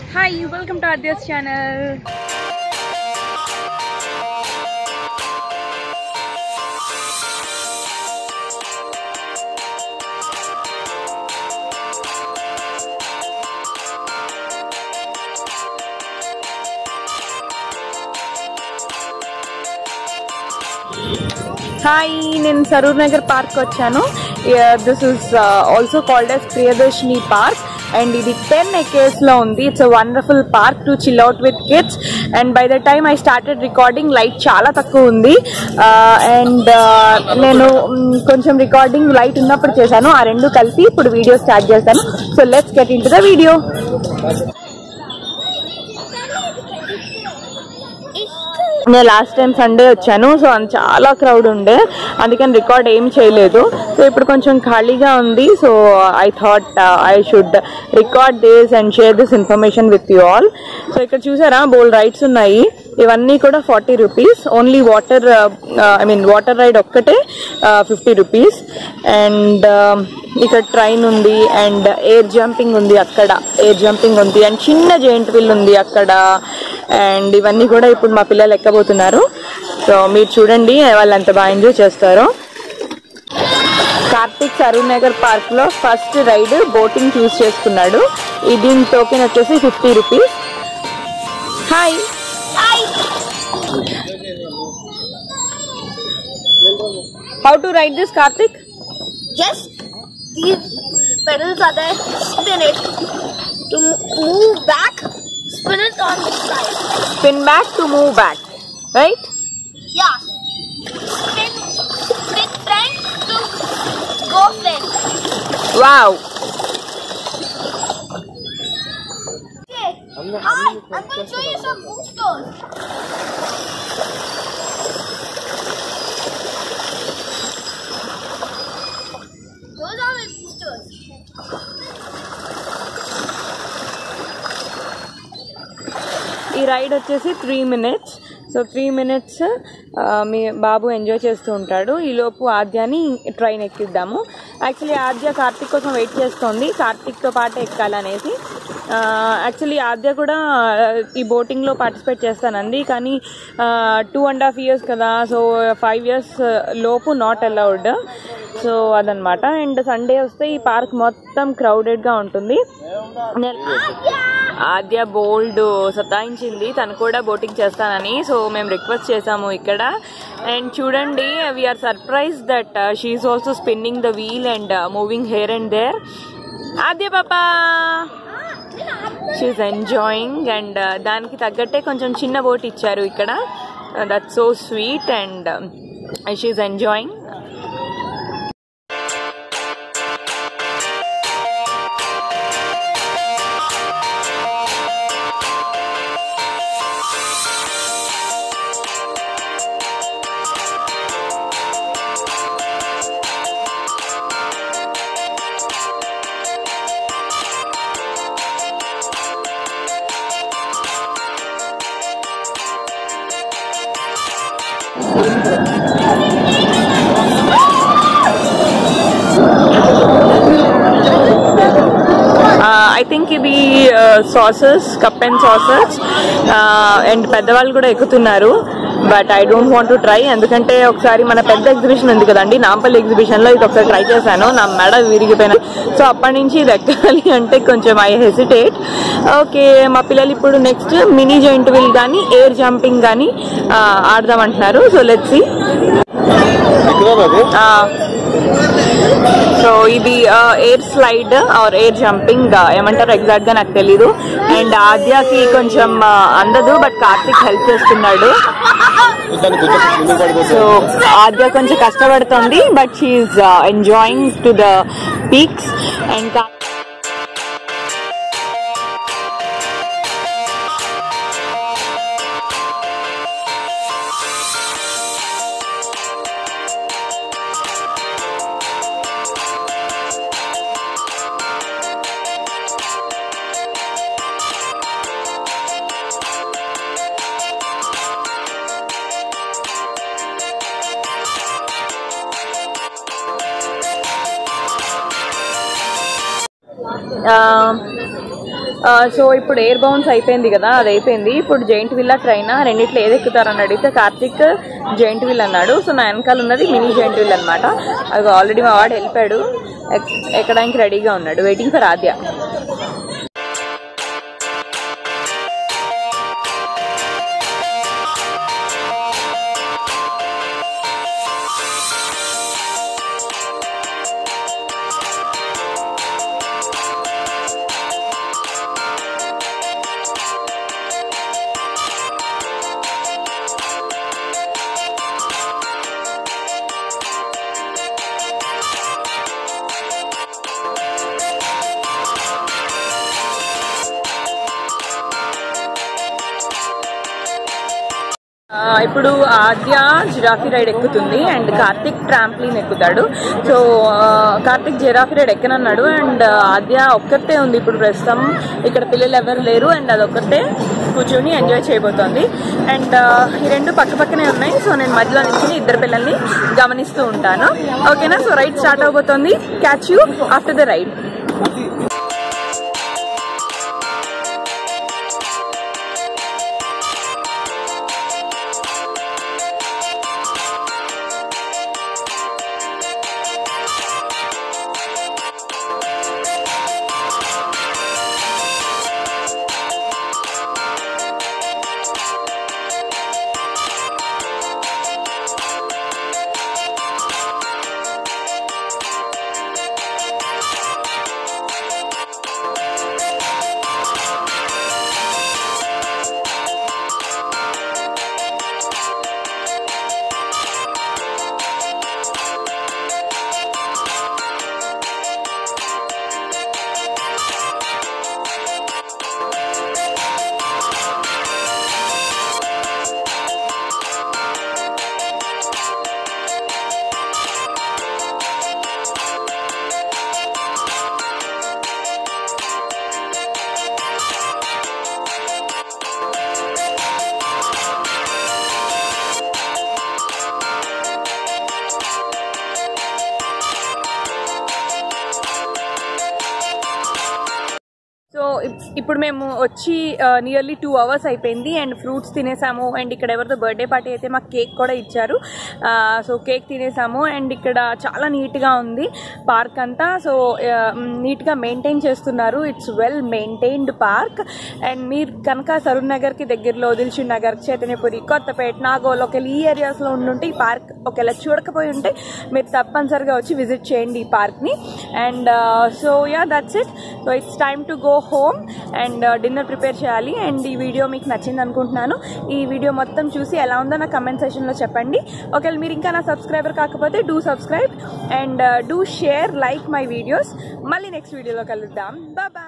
Hi welcome to Aadya's channel hi నేను Saroor Nagar park వచ్చాను this is also called as Priyadarshini park and ఇది ten acres లో ఉంది it's a wonderful park to chill out with kids and by the time I started recording light చాలా తక్కువ ఉంది and నేను మ్, కొంచెం రికార్డింగ్ లైట్ ఉన్నప్పుడు చేశాను ఆ రెండు కలిపి ఇప్పుడు వీడియో స్టార్ట్ చేస్తాను so let's get in to the video నేను లాస్ట్ టైం సండే వచ్చాను సో అంత చాలా క్రౌడ్ ఉండే అందుకని రికార్డ్ ఏం చేయలేదు సో ఇప్పుడు కొంచెం ఖాళీగా ఉంది so I thought I should record this and share this information with you all so ఇక్కడ చూసారా బోల్ రైడ్స్ ఉన్నాయి ఇవన్నీ కూడా forty rupees only water I mean water ride ఒక్కటే ఫిఫ్టీ రూపీస్ అండ్ ఇక్కడ ట్రైన్ ఉంది అండ్ ఎయిర్ జంపింగ్ ఉంది అక్కడ ఎయిర్ జంపింగ్ ఉంది అండ్ చిన్న జెయింట్ విల్ ఉంది అక్కడ అండ్ ఇవన్నీ కూడా ఇప్పుడు మా పిల్లలు ఎక్కబోతున్నారు సో మీరు చూడండి వాళ్ళు ఎంత బాగా ఎంజాయ్ చేస్తారో కార్తిక్ సరూర్ నగర్ పార్క్ లో ఫస్ట్ రైడ్ బోటింగ్ చూస్ చేసుకున్నాడు ఈ దీని టోకెన్ వచ్చేసి fifty rupees hi how to ride this Karthik Just these pedals are there. Spin it to mo- move back. Spin it on the side. Spin back to move back right Yeah. Spin, spin front to go front. Wow Okay. Hi, I'm going to show you some boosters. Those are my boosters. ఈ ride వచ్చేసి three minutes so three minutes మీ బాబు enjoy చేస్తూ ఉంటాడు ఈలోపు ఆద్యాని train ఎక్కిద్దాము actually Aadya Karthik కోసం వెయిట్ చేస్తోంది కార్తిక్తో పాటు ఎక్కాలనేసి యాక్చువల్లీ ఆద్య కూడా ఈ బోటింగ్లో పార్టిసిపేట్ చేస్తానంది కానీ టూ అండ్ హాఫ్ ఇయర్స్ కదా సో ఫైవ్ ఇయర్స్ లోపు నాట్ అలౌడ్ సో అదనమాట అండ్ సండే వస్తే ఈ పార్క్ మొత్తం క్రౌడెడ్గా ఉంటుంది నేను ఆద్య బోల్డ్ సతాయించింది తను కూడా బోటింగ్ చేస్తానని సో మేము రిక్వెస్ట్ చేసాము ఇక్కడ అండ్ చూడండి we're surprise that she's also spinning the wheel and moving here and there Aadya పాపా షీఈ్ ఎంజాయింగ్ అండ్ దానికి తగ్గట్టే కొంచెం చిన్న బోట్ ఇచ్చారు ఇక్కడ that so sweet and she enjoying I think ఇది sauces cup and sauces and పెద్దవాళ్ళు కూడా ఎక్కుతున్నారు but I don't want to try ఎందుకంటే ఒకసారి మన పెద్ద ఎగ్జిబిషన్ ఉంది కదండి నాంపల్లి ఎగ్జిబిషన్ లో ఇది ఒకసారి ట్రై చేశాను నా మెడ విరిగిపోయినా సో అప్పటి నుంచి ఇది ఎక్కాలి అంటే కొంచెం ఐ హెసిటేట్ ఓకే మా పిల్లలు ఇప్పుడు నెక్స్ట్ మినీ జాయింట్ విల్ కానీ ఎయిర్ జంపింగ్ కానీ ఆడదాం అంటున్నారు సో లెట్స్ సి సో ఇది air slide or air jumping ఏమంటారు ఎగ్జాక్ట్ గా నాకు తెలీదు అండ్ ఆద్యాకి కొంచెం ఆ, అందదు బట్ కార్తిక్ హెల్ప్ చేస్తున్నాడు సో ఆద్య కొంచెం కష్టపడుతుంది but she's enjoying to the peaks and so ఇప్పుడు ఎయిర్ బౌన్స్ అయిపోయింది కదా అది అయిపోయింది ఇప్పుడు జైంట్ విల్లా ట్రైన్ రెండిట్లో ఏది ఎక్కుతారని అడిగితే కార్తిక్ జైంట్ విల్ అన్నాడు సో నా వెనకాల ఉన్నది మినీ జైంట్ విల్ అనమాట అది ఆల్రెడీ మా వాడు వెళ్ళిపోయాడు ఎక్- ఎక్కడానికి రెడీగా ఉన్నాడు వెయిటింగ్ ఫర్ ఆద్య ఆ, ఇప్పుడు ఆద్య జిరాఫీ రైడ్ ఎక్కుతుంది అండ్ కార్తిక్ ట్రాంప్లిన్ ఎక్కుతాడు సో ఆ, కార్తిక్ జిరాఫీ రైడ్ ఎక్కనన్నాడు అండ్ ఆద్య ఒక్కతే ఉంది ఇప్పుడు ప్రస్తుతం ఇక్కడ పిల్లలు ఎవరు లేరు అండ్ అదొక్కతే కూర్చొని ఎంజాయ్ చేయబోతోంది అండ్ ఆ, ఈ రెండు పక్క పక్కనే ఉన్నాయి సో నేను మధ్యలో నుంచి ఇద్దరు పిల్లల్ని గమనిస్తూ ఉంటాను ఓకేనా సో రైడ్ స్టార్ట్ అవబోతోంది catch you after the ride so ఇప్- ఇప్పుడు మేము వచ్చి నియర్లీ టూ అవర్స్ అయిపోయింది అండ్ ఫ్రూట్స్ తినేసాము అండ్ ఇక్కడ ఎవరితో బర్త్డే పార్టీ అయితే మాకు కేక్ కూడా ఇచ్చారు సో కేక్ తినేసాము అండ్ ఇక్కడ చాలా నీట్గా ఉంది పార్క్ అంతా సో నీట్గా మెయింటైన్ చేస్తున్నారు it's well maintained park and మీరు కనుక సరూర్ నగర్కి దగ్గరలో దిల్షుక్ నగర్ చైతన్యపురి కొత్తపేట నాగోల్ ఒకవేళ ఈ ఏరియాస్లో ఉండుంటే ఈ పార్క్ ఒకవేళ చూడకపోయి ఉంటే మీరు తప్పనిసరిగా వచ్చి విజిట్ చేయండి ఈ పార్క్ని and so yeah that's it so it's time to go home and dinner prepare చేయాలి అండ్ ఈ వీడియో మీకు నచ్చింది అనుకుంటున్నాను ఈ వీడియో మొత్తం చూసి ఎలా ఉందో నా కమెంట్ సెషన్లో చెప్పండి ఒకవేళ మీరు ఇంకా నా సబ్స్క్రైబర్ కాకపోతే do subscribe and do share like my videos మళ్ళీ నెక్స్ట్ వీడియోలో కలుద్దాం బాయ్